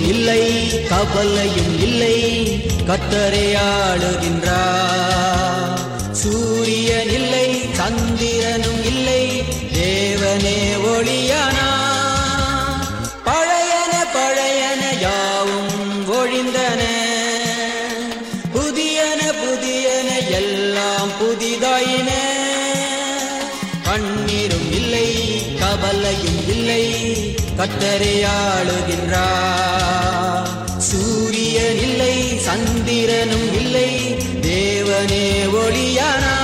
இல்லை கவலையும் இல்லை கத்தரே ஆளுகின்றார் சூரியன் இல்லை சந்திரனும் இல்லை தேவனே ஒளியானா பழையன பழையன யாவும் ஒழிந்தன புதியன புதியன எல்லாம் புதிதாயின கண்ணீரும் இல்லை கவலையும் இல்லை கத்தரை ஆளுகின்றார் சூரியன் இல்லை சந்திரனும் இல்லை தேவனே ஒளியானார்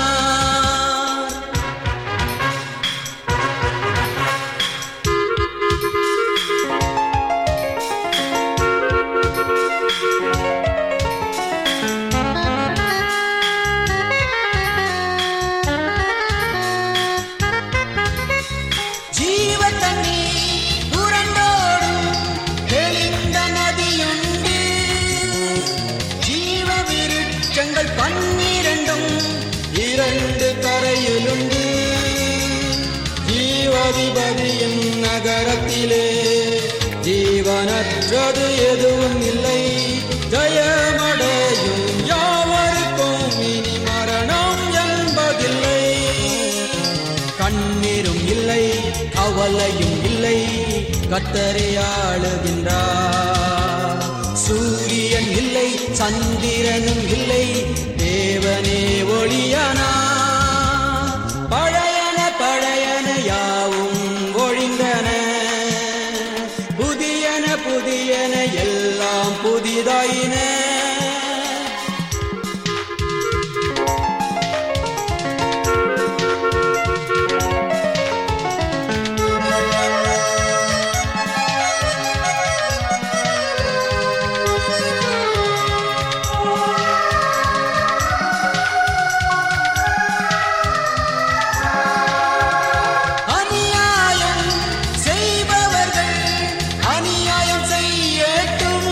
ஜீவ தண்ணீர் புரண்டோடும் தெளிந்த நதியுண்டு ஜீவ விருட்சங்கள் பன்னிரண்டும் இரண்டு கரையிலுண்டு ஜீவாதிபதியின் நகரத்திலே ஜீவனற்றது எதுவும் இல்லை ஜெயமடையும் யாவருக்கும் இனி மரணம் என்பதில்லை கண்ணீரும் இல்லை கவலையும் இல்லை கத்தரை ஆளுகின்றார் சூரியன் இல்லை சந்திரனும் இல்லை தேவனே ஒளியானா பழையன பழையன யாவும் ஒழிந்தன புதியன புதியன எல்லாம் புதிதாயின அநியாயம் செய்பவர்கள் அநியாயம் செய்யட்டும்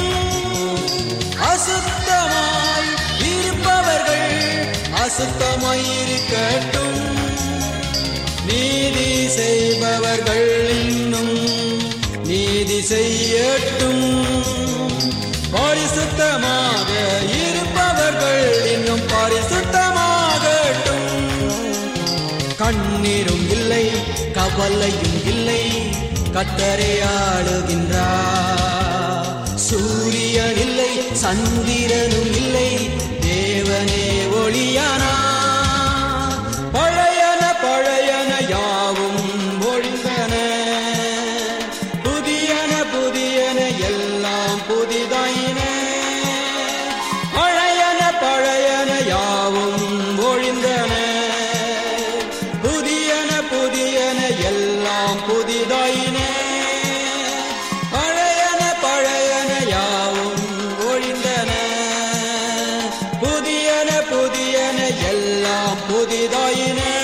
அசுத்தமாய் இருப்பவர்கள் அசுத்தமாய் இருக்கட்டும் நீதி செய்பவர்கள் இன்னும் நீதி செய்யட்டும் பரிசுத்தமாக இருப்பவர்கள் இன்னும் பரிசுத்தமாகட்டும் கண்ணீரும் இல்லை கவலையும் இல்லை கத்தரை ஆளுகின்றார் சூரியன் இல்லை சந்திரனும் இல்லை தேவனே ஒளியானா பழையன பழையன யாவும் ஒழிந்தன புதியன புதியன எல்லாம் புதிதாயின பழையன பழையன யாவும் ஒழிந்தன புதியன புதியன எல்லாம் புதிதாயின பழையன பழையன யாவும் ஒழிந்தன புதியன புதியன எல்லாம் புதிதாயின